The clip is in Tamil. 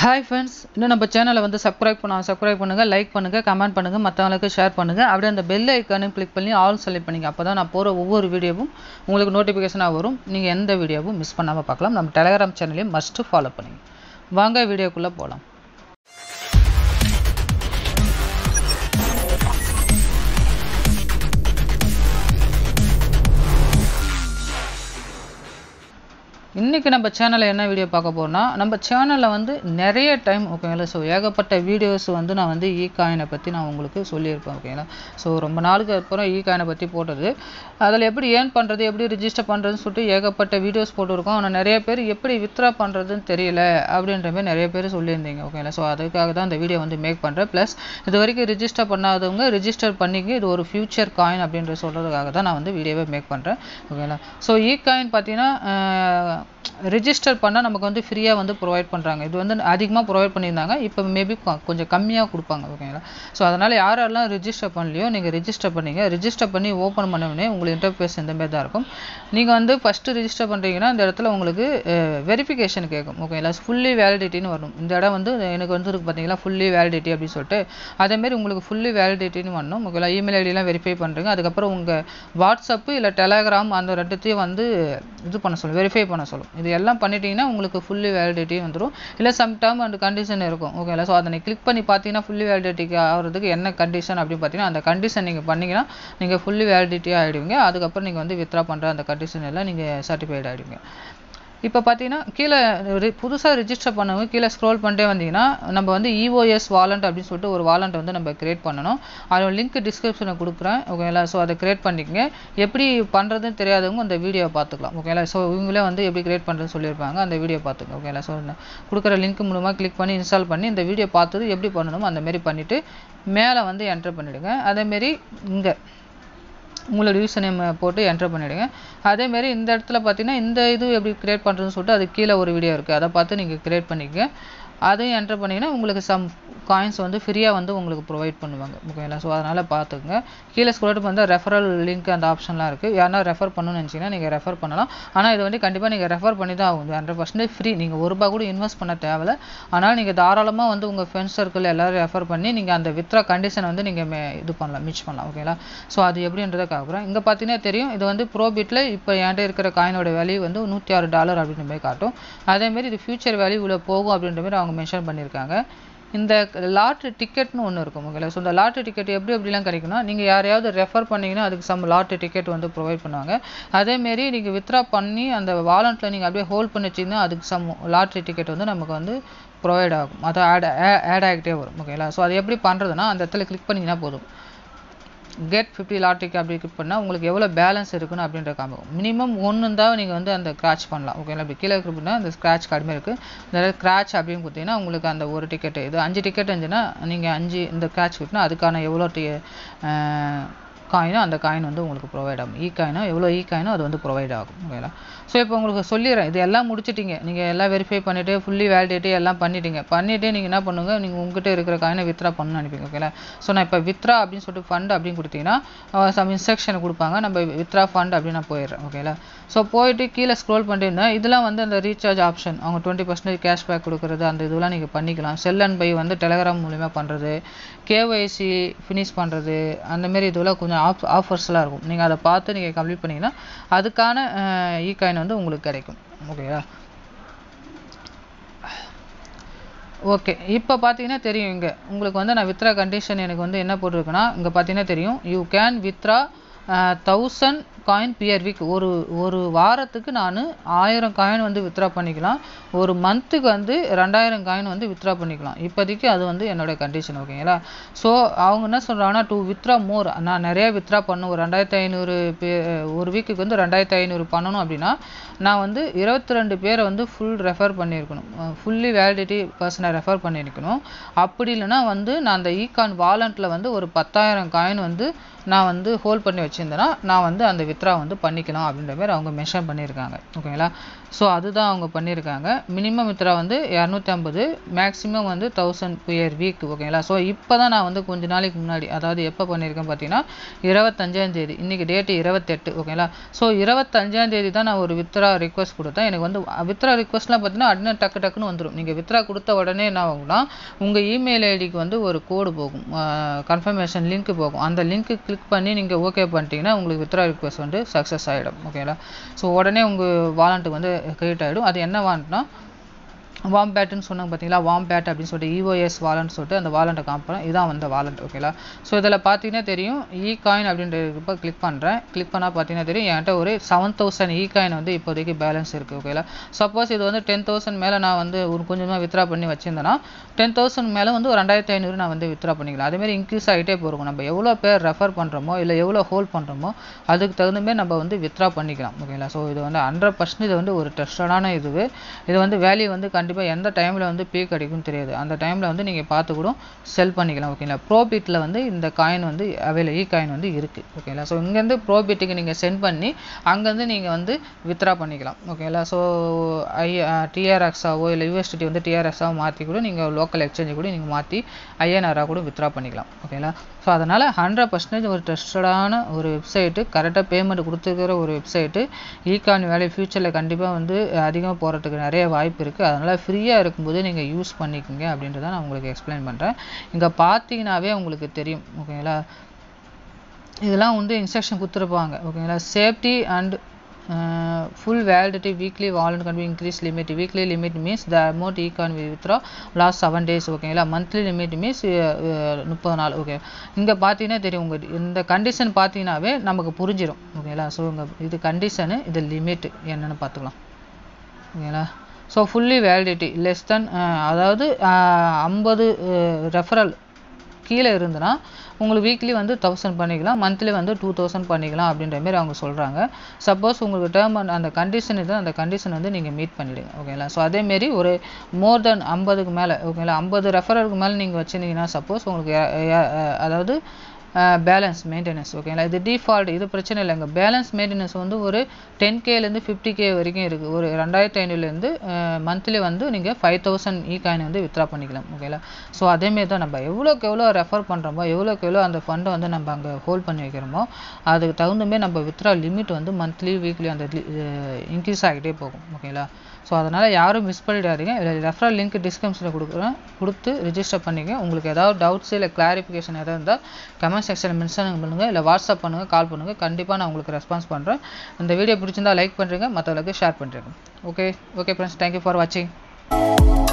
ஹாய் ஃப்ரெண்ட்ஸ் இன்னும் நம்ம சேனலை வந்து சப்ஸ்கிரைப் பண்ண சப்ஸ்கிரைப் பண்ணுங்கள் லைக் பண்ணுங்கள் கமெண்ட் பண்ணுங்கள் மற்றவங்களுக்கு ஷேர் பண்ணுங்கள் அப்படியே அந்த பெல் ஐக்கானையும் கிளிக் பண்ணி ஆல் செலக்ட் பண்ணிங்க அப்போ தான் நான் போகிற ஒவ்வொரு வீடியோவும் உங்களுக்கு நோட்டிஃபிகேஷனாக வரும் நீங்கள் எந்த வீடியோவும் மிஸ் பண்ணாமல் பார்க்கலாம் நம்ம டெலகிராம் சேனலையும் மஸ்ட்டு ஃபாலோ பண்ணுங்க வாங்க வீடியோக்குள்ளே போகலாம் இன்றைக்கி நம்ம சேனலில் என்ன வீடியோ பார்க்க போகிறோம்னா நம்ம சேனலில் வந்து நிறைய டைம் ஓகேங்களா ஸோ ஏகப்பட்ட வீடியோஸ் வந்து நான் வந்து இ காயினை பற்றி நான் உங்களுக்கு சொல்லியிருப்பேன் ஓகேங்களா ஸோ ரொம்ப நாளுக்கு அப்புறம் இ காயினை பற்றி போட்டது அதில் எப்படி ஏர்ன் பண்ணுறது எப்படி ரிஜிஸ்டர் பண்ணுறதுன்னு சொல்லிட்டு ஏகப்பட்ட வீடியோஸ் போட்டிருக்கோம் ஆனால் நிறைய பேர் எப்படி வித்ரா பண்ணுறதுன்னு தெரியல அப்படின்ற மாதிரி நிறைய பேர் சொல்லியிருந்தீங்க ஓகேங்களா ஸோ அதுக்காக தான் இந்த வீடியோ வந்து மேக் பண்ணுறேன் ப்ளஸ் இது வரைக்கும் ரிஜிஸ்டர் பண்ணாதவங்க ரிஜிஸ்டர் பண்ணிக்க இது ஒரு ஃபியூச்சர் காயின் அப்படின்ற சொல்கிறதுக்காக தான் நான் வந்து வீடியோவை மேக் பண்ணுறேன் ஓகேங்களா ஸோ இ காயின் பார்த்தீங்கன்னா ரிஜிஸ்டர் பண்ணால் நமக்கு வந்து ஃப்ரீயாக வந்து ப்ரொவைட் பண்ணுறாங்க இது வந்து அதிகமாக ப்ரொவைட் பண்ணியிருந்தாங்க இப்போ மேபி கொஞ்சம் கம்மியாக கொடுப்பாங்க ஓகேங்களா ஸோ அதனால் யாரெல்லாம் ரிஜிஸ்டர் பண்ணலையோ நீங்கள் ரிஜிஸ்டர் பண்ணீங்க ரிஜிஸ்டர் பண்ணி ஓப்பன் பண்ண உடனே உங்களுக்கு இன்டர்ஃபேஸ் இந்த மாதிரி தான் இருக்கும் நீங்கள் வந்து ஃபஸ்ட்டு ரிஜிஸ்டர் பண்ணுறீங்கன்னா இந்த இடத்துல உங்களுக்கு வெரிஃபிகேஷன் கேட்கும் ஓகேங்களா ஃபுல்லி வேலிடிட்டின்னு வரும் இந்த இடம் வந்து எனக்கு வந்து இருக்கு பார்த்தீங்களா ஃபுல்லி வேலிடிட்டி அப்படின்னு சொல்லிட்டு அதேமாரி உங்களுக்கு ஃபுல்லி வேலிடிட்டின்னு வரணும் ஓகேங்களா இமெயில் ஐடியெலாம் வெரிஃபை பண்ணுறீங்க அதுக்கப்புறம் உங்கள் வாட்ஸ்அப்பு இல்லை டெலகிராம் அந்த ரெண்டுத்தையும் வந்து இது பண்ண சொல்லும் வெரிஃபை பண்ண சொல்லும் இது எல்லாம் பண்ணிட்டீங்கன்னா உங்களுக்கு ஃபுல்லி வேலிடிட்டி வந்துடும் இல்லை சம் டேர்ம் அண்ட் கண்டிஷன் இருக்கும் ஓகேங்களா ஸோ அதை கிளிக் பண்ணி பார்த்தீங்கன்னா ஃபுல்லி வேலிடிட்டிக்கு ஆகிறதுக்கு என்ன கண்டிஷன் அப்படின்னு பார்த்தீங்கன்னா அந்த கண்டிஷன் நீங்கள் பண்ணிங்கன்னா நீங்கள் ஃபுல்லி வேலிடிட்டியாக ஆகிடுவீங்க அதுக்கப்புறம் நீங்கள் வந்து வித்ரா பண்ணுற அந்த கண்டிஷன் எல்லாம் நீங்கள் சர்டிஃபைட் ஆகிடுவீங்க இப்போ பார்த்தீங்கன்னா கீழே புதுசாக ரிஜிஸ்டர் பண்ணவங்க கீழே ஸ்க்ரோல் பண்ணிட்டே வந்தீங்கன்னா நம்ம வந்து இஓஎஸ் வாலண்ட் அப்படின்னு சொல்லிட்டு ஒரு வாலண்ட் வந்து நம்ம கிரியேட் பண்ணணும் அதோட லிங்க் டிஸ்கிரிப்ஷனில் கொடுக்குறேன் ஓகேங்களா ஸோ அதை கிரியேட் பண்ணிக்கங்க எப்படி பண்ணுறதுன்னு தெரியாதவங்க அந்த வீடியோ பார்த்துக்கலாம் ஓகேங்களா ஸோ இவங்களே வந்து எப்படி கிரியேட் பண்ணுறதுன்னு சொல்லியிருப்பாங்க அந்த வீடியோ பார்த்துங்க ஓகேங்களா ஸோ கொடுக்குற லிங்க் மூலமாக கிளிக் பண்ணி இன்ஸ்டால் பண்ணி இந்த வீடியோ பார்த்தது எப்படி பண்ணணுமோ அந்த மாதிரி பண்ணிவிட்டு மேலே வந்து என்டர் பண்ணிவிடுங்க அதேமாரி இங்கே உங்களோட யூசர் நேம் போட்டு என்டர் பண்ணிவிடுங்க அதேமாரி இந்த இடத்துல பார்த்தீங்கன்னா இந்த இது எப்படி க்ரியேட் பண்ணுறதுன்னு சொல்லிட்டு அது கீழே ஒரு வீடியோ இருக்குது அதை பார்த்து நீங்கள் க்ரியேட் பண்ணிக்கங்க அதையும் என்டர் பண்ணிங்கன்னா உங்களுக்கு சம் காயின்ஸ் வந்து ஃப்ரீயாக வந்து உங்களுக்கு ப்ரொவைட் பண்ணுவாங்க ஓகேங்களா ஸோ அதனால் பார்த்துக்குங்க கீழே ஸ்க்ரோல் வந்து ரெஃபரல் லிங்க் அந்த ஆப்ஷன்லாம் இருக்குது யாரா ரெஃபர் பண்ணணும்னு நினச்சிங்கன்னா நீங்கள் ரெஃபர் பண்ணலாம் ஆனால் இது வந்து கண்டிப்பாக நீங்கள் ரெஃபர் பண்ணி தான் ஆகும் ஹண்ட்ரட் பர்சன்டேஜ் ஃப்ரீ நீங்கள் ஒரு ரூபா கூட இன்வெஸ்ட் பண்ண தேவையில்ல ஆனால் நீங்கள் தாராளமாக வந்து உங்கள் ஃப்ரெண்ட்ஸ் சர்க்கிள் எல்லோரும் ரெஃபர் பண்ணி நீங்கள் அந்த வித்ரா கண்டிஷன் வந்து நீங்கள் இது பண்ணலாம் மிச் பண்ணலாம் ஓகேங்களா ஸோ அது எப்படின்றதை காக்குறேன் இங்கே பார்த்தீங்கன்னா தெரியும் இது வந்து ப்ரோபிட்டில் இப்போ என்கிட்ட இருக்கிற காயினோட வேல்யூ வந்து நூற்றி ஆறு டாலர் அப்படின்ற மாதிரி காட்டும் அதேமாரி இது ஃபியூச்சர் வேல்யூ இவ்வளோ போகும் அப்படின்ற மாதிரி அவங்க மென்ஷன் பண்ணியிருக்காங்க இந்த லாட்ரி டிக்கெட்னு ஒன்று இருக்கும் ஓகேங்களா ஸோ இந்த லாட்ரி டிக்கெட் எப்படி எப்படிலாம் கிடைக்கும்னா நீங்கள் யாரையாவது ரெஃபர் பண்ணிங்கன்னா அதுக்கு சம் லாட்ரி டிக்கெட் வந்து ப்ரொவைட் பண்ணுவாங்க அதேமாரி நீங்கள் வித்ரா பண்ணி அந்த வாலண்ட்டில் நீங்கள் அப்படியே ஹோல்ட் பண்ணி வச்சிங்கன்னா அதுக்கு சம் லாட்ரி டிக்கெட் வந்து நமக்கு வந்து ப்ரொவைட் ஆகும் அது ஆட் ஆட் ஆகிட்டே வரும் ஓகேங்களா ஸோ அது எப்படி பண்ணுறதுனா அந்த இடத்துல கிளிக் பண்ணிங்கன்னா போதும் கெட் ஃபிஃப்டி லாட்ரிக்கு அப்படி கிளிக் பண்ணால் உங்களுக்கு எவ்வளோ பேலன்ஸ் இருக்குன்னு அப்படின்ற காமிக்கும் மினிமம் ஒன்று தான் நீங்கள் வந்து அந்த கிராச் பண்ணலாம் ஓகேங்களா அப்படி கீழே அப்படின்னா அந்த ஸ்க்ராட்ச் கடுமை இருக்குது இந்த கிராச் அப்படின்னு கொடுத்தீங்கன்னா உங்களுக்கு அந்த ஒரு டிக்கெட்டு இது அஞ்சு டிக்கெட் இருந்துச்சுன்னா நீங்கள் அஞ்சு இந்த கிராச் கொடுத்தீங்கன்னா அதுக்கான எவ்வளோ டி காயினோ அந்த காயின் வந்து உங்களுக்கு ப்ரொவைட் ஆகும் இ காயினோ எவ்வளோ இ காயினோ அது வந்து ப்ரொவைட் ஆகும் ஓகேங்களா ஸோ இப்போ உங்களுக்கு சொல்லிடுறேன் இது எல்லாம் முடிச்சிட்டிங்க நீங்கள் எல்லாம் வெரிஃபை பண்ணிவிட்டு ஃபுல்லி வேலிடேட்டு எல்லாம் பண்ணிட்டீங்க பண்ணிவிட்டு நீங்கள் என்ன பண்ணுங்க நீங்கள் உங்ககிட்ட இருக்கிற காயினை வித்ரா பண்ணணும்னு நினைப்பீங்க ஓகேங்களா ஸோ நான் இப்போ வித்ரா அப்படின்னு சொல்லிட்டு ஃபண்ட் அப்படின்னு கொடுத்தீங்கன்னா சம் இன்ஸ்ட்ரக்ஷன் கொடுப்பாங்க நம்ம வித்ரா ஃபண்ட் அப்படின்னு நான் போயிடுறேன் ஓகேங்களா ஸோ போயிட்டு கீழே ஸ்க்ரோல் பண்ணிட்டு இதெல்லாம் வந்து அந்த ரீசார்ஜ் ஆப்ஷன் அவங்க டுவெண்ட்டி பர்சன்டேஜ் கேஷ்பேக் கொடுக்குறது அந்த இதெல்லாம் நீங்கள் பண்ணிக்கலாம் செல் அண்ட் பை வந்து டெலகிராம் மூலிமா பண்ணுறது கேஒய்சி ஃபினிஷ் பண்ணுறது அந்தமாரி இதெல்லாம் கொஞ்சம் ஆஃப் ஆஃபர்ஸ்லாம் இருக்கும் நீங்கள் அதை பார்த்து நீங்கள் கம்ப்ளீட் பண்ணிங்கன்னா அதுக்கான இ காயின் வந்து உங்களுக்கு கிடைக்கும் ஓகேவா ஓகே இப்போ பார்த்தீங்கன்னா தெரியும் இங்கே உங்களுக்கு வந்து நான் வித்ரா கண்டிஷன் எனக்கு வந்து என்ன போட்டிருக்குன்னா இங்கே பார்த்தீங்கன்னா தெரியும் you can withdraw thousand coin per week ஒரு ஒரு வாரத்துக்கு நான் ஆயிரம் காயின் வந்து வித்ரா பண்ணிக்கலாம் ஒரு மந்த்துக்கு வந்து ரெண்டாயிரம் காயின் வந்து வித்ரா பண்ணிக்கலாம் இப்போதைக்கு அது வந்து என்னோடய கண்டிஷன் ஓகேங்களா ஸோ அவங்க என்ன சொல்கிறாங்கன்னா டூ வித்ரா மோர் நான் நிறைய வித்ரா பண்ணும் ஒரு ரெண்டாயிரத்தி ஐநூறு பே ஒரு வீக்குக்கு வந்து ரெண்டாயிரத்தி ஐநூறு பண்ணணும் அப்படின்னா நான் வந்து இருபத்தி ரெண்டு பேரை வந்து ஃபுல் ரெஃபர் பண்ணியிருக்கணும் ஃபுல்லி வேலிடிட்டி பர்சனை ரெஃபர் பண்ணியிருக்கணும் அப்படி இல்லைன்னா வந்து நான் அந்த ஈகான் வாலண்ட்டில் வந்து ஒரு பத்தாயிரம் காயின் வந்து நான் வந்து ஹோல்ட் பண்ணி வச்சுருந்தேன்னா நான் வந்து அந்த வித்ரா வந்து பண்ணிக்கலாம் அப்படின்ற மாதிரி அவங்க மென்ஷன் பண்ணியிருக்காங்க ஓகேங்களா ஸோ அதுதான் அவங்க பண்ணியிருக்காங்க மினிமம் வித்ரா வந்து இரநூத்தி ஐம்பது மேக்ஸிமம் வந்து தௌசண்ட் பியர் வீக் ஓகேங்களா ஸோ இப்போ தான் நான் வந்து கொஞ்ச நாளைக்கு முன்னாடி அதாவது எப்போ பண்ணியிருக்கேன் பார்த்தீங்கன்னா இருபத்தஞ்சாம் தேதி இன்றைக்கி டேட்டு இருபத்தெட்டு ஓகேங்களா ஸோ இருபத்தஞ்சாம் தேதி தான் நான் ஒரு வித்ரா ரிக்வஸ்ட் கொடுத்தேன் எனக்கு வந்து வித்ரா ரிக்வஸ்ட்லாம் பார்த்தீங்கன்னா உடனே டக்கு டக்குன்னு வந்துடும் நீங்கள் வித்ரா கொடுத்த உடனே என்ன ஆகும்னா உங்கள் இமெயில் ஐடிக்கு வந்து ஒரு கோடு போகும் கன்ஃபர்மேஷன் லிங்க் போகும் அந்த லிங்க்கு கிளிக் பண்ணி நீங்கள் ஓகே பண்ணிட்டீங்கன்னா உங்களுக்கு வித்ரா ரிக்வஸ்ட் வந்து சக்ஸஸ் ஆகிடும் ஓகேங்களா ஸோ உடனே உங்கள் வாலண்ட்டுக்கு வந்து கிரியேட் ஆகிடும் அது என்ன வாலண்ட்னா வாம் பேட்டுன்னு சொன்னாங்க பார்த்தீங்களா வாம் பேட் அப்படின்னு சொல்லிட்டு இஓஎஸ் வாலண்ட் சொல்லிட்டு அந்த வாலண்ட்டை காமிப்பேன் இதான் வந்த வாலண்ட் ஓகேங்களா ஸோ இதில் பார்த்தீங்கன்னா தெரியும் இ காயின் அப்படின்ற இப்போ கிளிக் பண்ணுறேன் கிளிக் பண்ணால் பார்த்தீங்கன்னா தெரியும் என்கிட்ட ஒரு செவன் தௌசண்ட் இ காயின் வந்து இப்போதைக்கு பேலன்ஸ் இருக்குது ஓகேங்களா சப்போஸ் இது வந்து டென் தௌசண்ட் மேலே நான் வந்து ஒரு கொஞ்சமாக வித்ரா பண்ணி வச்சிருந்தேன்னா டென் தௌசண்ட் மேலே வந்து ஒரு ரெண்டாயிரத்தி ஐநூறு நான் வந்து வித்ரா பண்ணிக்கலாம் அதேமாதிரி இன்க்ரீஸ் ஆகிட்டே போகும் நம்ம எவ்வளோ பேர் ரெஃபர் பண்ணுறோமோ இல்லை எவ்வளோ ஹோல்ட் பண்ணுறோமோ அதுக்கு தகுந்த மாதிரி நம்ம வந்து வித்ரா பண்ணிக்கலாம் ஓகேங்களா ஸோ இது வந்து ஹண்ட்ரட் பர்சன்ட் இது வந்து ஒரு டெஸ்டடான இதுவு இது வந்து வேல்யூ வந்து கண்டிப்பாக எந்த டைமில் வந்து பீக் அடிக்கும்னு தெரியாது அந்த டைமில் வந்து நீங்கள் பார்த்து கூட செல் பண்ணிக்கலாம் ஓகேங்களா ப்ரோபிட்டில் வந்து இந்த காயின் வந்து அவைல இ காயின் வந்து இருக்குது ஓகேங்களா ஸோ இங்கேருந்து ப்ரோபிட்டுக்கு நீங்கள் சென்ட் பண்ணி அங்கேருந்து நீங்கள் வந்து வித்ரா பண்ணிக்கலாம் ஓகேங்களா ஸோ ஐ டிஆர்எக்ஸாவோ இல்லை யூஎஸ்டிடி வந்து டிஆர்எக்ஸாவோ மாற்றி கூட நீங்கள் லோக்கல் எக்ஸ்சேஞ்சு கூட நீங்கள் மாற்றி ஐஎன்ஆராக கூட வித்ரா பண்ணிக்கலாம் ஓகேங்களா ஸோ அதனால் ஹண்ட்ரட் பர்சன்டேஜ் ஒரு ட்ரஸ்டடான ஒரு வெப்சைட்டு கரெக்டாக பேமெண்ட் கொடுத்துருக்கிற ஒரு வெப்சைட்டு ஈகான் வேலை ஃப்யூச்சரில் கண்டிப்பாக வந்து அதிகமாக போகிறதுக்கு நிறைய வாய்ப்பு இருக்குது அதனால் ஃப்ரீயாக இருக்கும்போது நீங்கள் யூஸ் பண்ணிக்கோங்க அப்படின்றத நான் உங்களுக்கு எக்ஸ்பிளைன் பண்ணுறேன் இங்கே பார்த்தீங்கன்னாவே உங்களுக்கு தெரியும் ஓகேங்களா இதெல்லாம் வந்து இன்ஸ்ட்ரக்ஷன் கொடுத்துருப்பாங்க ஓகேங்களா safety and full validity weekly wallet can be increased limit weekly limit means the amount you can withdraw last seven days ஓகேங்களா மந்த்லி லிமிட் மீன்ஸ் முப்பது நாள் ஓகே இங்கே பார்த்தீங்கன்னா தெரியும் உங்கள் இந்த கண்டிஷன் பார்த்தீங்கன்னாவே நமக்கு புரிஞ்சிடும் ஓகேங்களா ஸோ இங்கே இது கண்டிஷனு இது லிமிட் என்னென்னு பார்த்துக்கலாம் ஓகேங்களா so fully validity less then அதாவது ஐம்பது ரெஃபரல் கீழே இருந்துன்னா உங்களுக்கு வீக்லி வந்து தௌசண்ட் பண்ணிக்கலாம் மந்த்லி வந்து டூ தௌசண்ட் பண்ணிக்கலாம் அப்படின்ற மாதிரி அவங்க சொல்கிறாங்க சப்போஸ் உங்களுக்கு டேர்ம் அந்த கண்டிஷன் இது அந்த கண்டிஷன் வந்து நீங்கள் மீட் பண்ணிவிடுங்க ஓகேங்களா ஸோ அதேமாரி ஒரு மோர் தென் ஐம்பதுக்கு மேலே ஓகேங்களா ஐம்பது ரெஃபரலுக்கு மேலே நீங்கள் வச்சுருந்தீங்கன்னா சப்போஸ் உங்களுக்கு அதாவது பேலன்ஸ் மெயின்டெனன்ஸ் ஓகேங்களா இது டிஃபால்ட் இது பிரச்சனை இல்லைங்க பேலன்ஸ் மெயின்டெனன்ஸ் வந்து ஒரு டென் கேலேருந்து ஃபிஃப்டி கே வரைக்கும் இருக்குது ஒரு ரெண்டாயிரத்தி ஐநூறுலேருந்து மந்த்லி வந்து நீங்கள் ஃபைவ் தௌசண்ட் இ காயின் வந்து வித்ரா பண்ணிக்கலாம் ஓகேங்களா ஸோ அதேமாரி தான் நம்ம எவ்வளோக்கு எவ்வளோ ரெஃபர் பண்ணுறோமோ எவ்வளோக்கு எவ்வளோ அந்த ஃபண்டை வந்து நம்ம அங்கே ஹோல்ட் பண்ணி வைக்கிறோமோ அதுக்கு தகுந்த மாதிரி நம்ம வித்ரா லிமிட் வந்து மந்த்லி வீக்லி அந்த இன்க்ரீஸ் ஆகிட்டே போகும் ஓகேங்களா ஸோ அதனால் யாரும் மிஸ் பண்ணிடாதீங்க இதில் ரெஃபரல் லிங்க் டிஸ்கிரிப்ஷனில் கொடுக்குறேன் கொடுத்து ரிஜிஸ்டர் பண்ணிங்க உங்களுக்கு ஏதாவது டவுட்ஸ் இல்லை கிளாரிஃபிகேஷன் எதாவது இருந்தால் கமெண்ட் செக்ஷனில் மென்ஷன் பண்ணுங்கள் இல்லை வாட்ஸ்அப் பண்ணுங்கள் கால் பண்ணுங்கள் கண்டிப்பாக நான் உங்களுக்கு ரெஸ்பான்ஸ் பண்ணுறேன் இந்த வீடியோ பிடிச்சிருந்தா லைக் பண்ணுறேங்க மற்றவங்களுக்கு ஷேர் பண்ணுறேங்க okay okay friends thank you for வாட்சிங்